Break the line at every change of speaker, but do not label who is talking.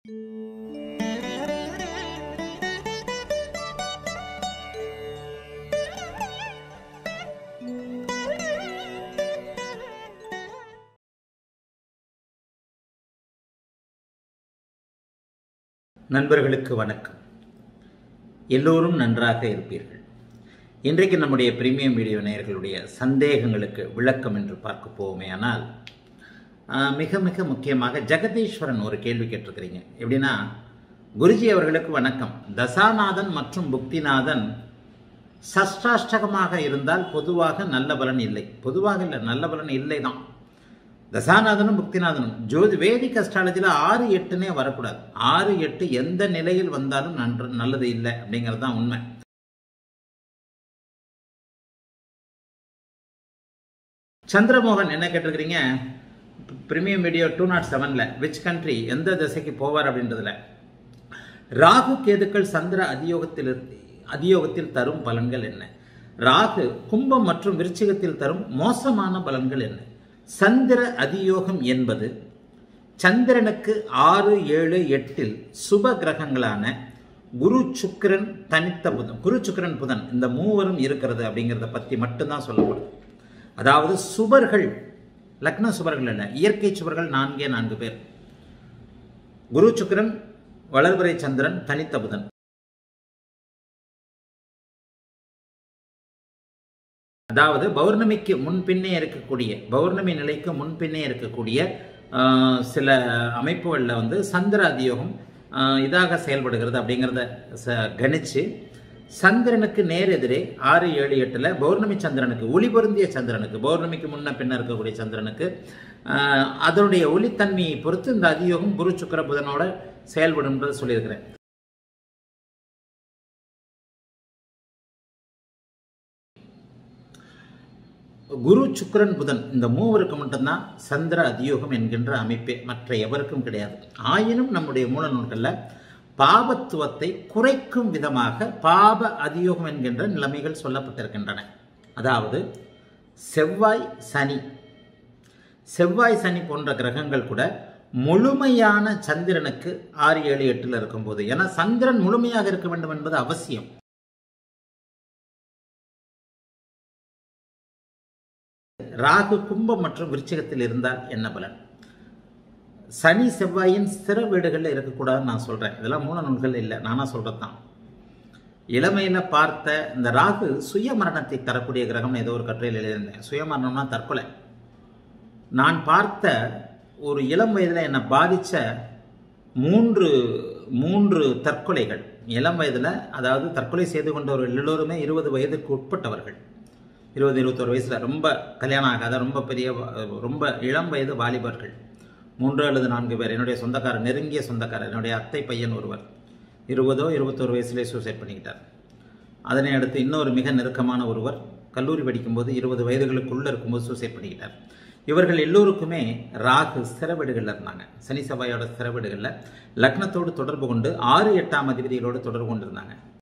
நண்பர்களுக்கு வணக்கம் எல்லோரும் நன்றாக இருப்பீர்கள் இன்றைக்கு நம்முடைய பிரீமியம் வீடியோ நேயர்களுடைய சந்தேகங்களுக்கு விளக்கம் என்று பார்க்க போவோமே ஆனால் ஆஹ், மிக மிக முக்கியமாக ஜெகதீஸ்வரன் ஒரு கேள்வி கேட்டிருக்கிறீங்க எப்படின்னா குருஜி அவர்களுக்கு வணக்கம் தசாநாதன் மற்றும் புக்திநாதன் சஷ்டாஷ்டகமாக இருந்தால் பொதுவாக நல்ல பலன் இல்லை பொதுவாக இல்லை நல்ல பலன் இல்லை தான் தசாநாதனும் புக்திநாதனும் ஜோதி வேதிக் அஸ்ட்ராலஜியில் ஆறு எட்டுனே வரக்கூடாது ஆறு எட்டு எந்த நிலையில் வந்தாலும் நன்று நல்லது இல்லை அப்படிங்கிறது தான் உண்மை சந்திரமோகன் என்ன கேட்டிருக்கிறீங்க பிரீமியம் வீடியோ டூ நாட் செவனில் விச் கண்ட்ரி எந்த திசைக்கு போவார் அப்படின்றதுல ராகு கேதுக்கள் சந்திர அதியோகத்தில் அதியோகத்தில் தரும் பலன்கள் என்ன ராகு கும்பம் மற்றும் விருச்சிகத்தில் தரும் மோசமான பலன்கள் என்ன சந்திர அதியோகம் என்பது சந்திரனுக்கு ஆறு ஏழு எட்டில் சுப கிரகங்களான குரு சுக்கிரன் தனித்த புதன் குரு சுக்கிரன் புதன் இந்த மூவரும் இருக்கிறது அப்படிங்கிறத பற்றி மட்டும்தான் சொல்லப்படுது அதாவது சுபர்கள் லக்ன சுபர்கள் அல்ல இயற்கை சுபர்கள் நான்கே நான்கு பேர் குரு சுக்கிரன் வளர்பிறை சந்திரன் தனித்த புதன் அதாவது பௌர்ணமிக்கு முன்பின்னே இருக்கக்கூடிய பௌர்ணமி நிலைக்கு முன்பின்னே இருக்கக்கூடிய ஆஹ், சில அமைப்புகளில் வந்து சந்திர அதியோகம் ஆஹ், இதாக செயல்படுகிறது அப்படிங்கிறத ச- கணிச்சு சந்திரனுக்கு நேர் எதிரே ஆறு ஏழு எட்டில் பௌர்ணமி சந்திரனுக்கு ஒளி பொருந்திய சந்திரனுக்கு பௌர்ணமிக்கு முன்ன பின்ன இருக்கக்கூடிய சந்திரனுக்கு ஆஹ், அதனுடைய ஒளித்தன்மையை பொறுத்து இந்த அதியோகம் குரு சுக்கிர புதனோட செயல்படும்ன்றது சொல்லியிருக்கிறேன் குரு சுக்கிரன் புதன் இந்த மூவருக்கு மட்டும்தான் சந்திர அதியோகம் என்கின்ற அமைப்பே மற்ற எவருக்கும் கிடையாது ஆயினும் நம்முடைய மூல நூல்களில் பாபத்துவத்தை குறைக்கும் விதமாக பாப அதியோகம் என்கின்ற நிலைமைகள் சொல்லப்பட்டிருக்கின்றன அதாவது செவ்வாய் சனி செவ்வாய் சனி போன்ற கிரகங்கள் கூட முழுமையான சந்திரனுக்கு ஆறு ஏழு எட்டில் இருக்கும்போது ஏன்னா சந்திரன் முழுமையாக இருக்க வேண்டும் என்பது அவசியம் ராகு கும்பம் மற்றும் விருச்சிகத்தில் இருந்தால் என்ன பலன் சனி செவ்வாயின் ஸ்திர வீடுகளில் இருக்கக்கூடாதுன்னு நான் சொல்கிறேன் இதெல்லாம் மூல நூல்கள் இல்லை நானா சொல்கிறது தான் இளமையில் பார்த்த இந்த ராகு சுய மரணத்தை தரக்கூடிய கிரகம்னு ஏதோ ஒரு கட்டுரையில் எழுதியிருந்தேன் சுய மரணம்னா தற்கொலை நான் பார்த்த ஒரு இளம் வயதில் என்னை பாதித்த மூன்று மூன்று தற்கொலைகள் இளம் வயதில் அதாவது தற்கொலை செய்து கொண்டவர்கள் எல்லோருமே இருபது வயதுக்கு உட்பட்டவர்கள் இருபது இருபத்தொரு வயசில் ரொம்ப கல்யாணம் ஆகாத ரொம்ப பெரிய வ- ரொம்ப இளம் வயது வாலிபர்கள் மூன்று அல்லது நான்கு பேர் என்னுடைய சொந்தக்காரர் நெருங்கிய சொந்தக்காரர் என்னுடைய அத்தை பையன் ஒருவர் இருபதோ இருபத்தோரு வயசுலேயே சூசைட் பண்ணிக்கிட்டார் அதனை அடுத்து இன்னொரு மிக நெருக்கமான ஒருவர் கல்லூரி படிக்கும்போது இருபது வயதுகளுக்குள்ளே இருக்கும்போது சூசைட் பண்ணிக்கிட்டார் இவர்கள் எல்லோருக்குமே ராகு ஸ்திர வீடுகளில் இருந்தாங்க சனி செவ்வாயோட ஸ்திர வீடுகளில் லக்னத்தோடு தொடர்பு கொண்டு ஆறு எட்டாம் அதிபதிகளோடு தொடர்பு கொண்டிருந்தாங்க